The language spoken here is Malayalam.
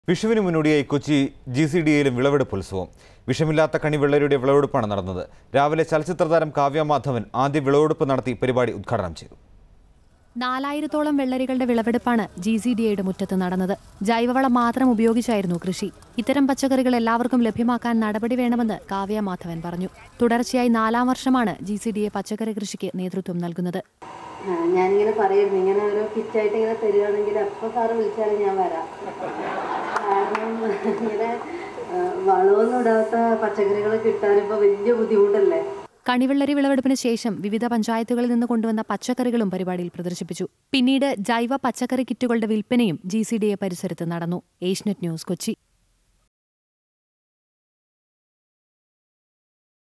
വിഷുവിന് മുന്നോടിയായി കൊച്ചി ജി സി ഡി എയിലും വിളവെടുപ്പ് ഉത്സവം വിഷമില്ലാത്ത കണി വെള്ളരിയുടെ വിളവെടുപ്പാണ് നടന്നത് രാവിലെ ചലച്ചിത്ര താരം കാവ്യ മാധവൻ ആദ്യ വിളവെടുപ്പ് നടത്തി പരിപാടി ഉദ്ഘാടനം ചെയ്തു നാലായിരത്തോളം വെള്ളരികളുടെ വിളവെടുപ്പാണ് ജി സി ഡി എയുടെ മുറ്റത്ത് നടന്നത് ജൈവവളം മാത്രം ഉപയോഗിച്ചായിരുന്നു കൃഷി ഇത്തരം പച്ചക്കറികൾ എല്ലാവർക്കും ലഭ്യമാക്കാൻ നടപടി വേണമെന്ന് കാവ്യ മാധവൻ പറഞ്ഞു തുടർച്ചയായി നാലാം വർഷമാണ് ജി സി ഡി എ പച്ചക്കറി കൃഷിക്ക് നേതൃത്വം നൽകുന്നത് ആ, ഞാനിങ്ങനെ പറയായിരുന്നു ഇങ്ങനെ ഒരു കിറ്റായിട്ട് ഇങ്ങനെ തരികയാണെങ്കിൽ എപ്പോൾ സാറ് വിളിച്ചാലും ഞാൻ വരാം കാരണം ഇങ്ങനെ ആ, വളമൊന്നും ഇടാത്ത പച്ചക്കറികൾ കിട്ടാനിപ്പോൾ വലിയ ബുദ്ധിമുട്ടല്ലേ കണിവെള്ളരി വിളവെടുപ്പിന് ശേഷം വിവിധ പഞ്ചായത്തുകളിൽ നിന്ന് കൊണ്ടുവന്ന പച്ചക്കറികളും പരിപാടിയിൽ പ്രദർശിപ്പിച്ചു പിന്നീട് ജൈവ പച്ചക്കറി കിറ്റുകളുടെ വിൽപ്പനയും ജി സി ഡി എ പരിസരത്ത് നടന്നു ഏഷ്യനെറ്റ് ന്യൂസ് കൊച്ചി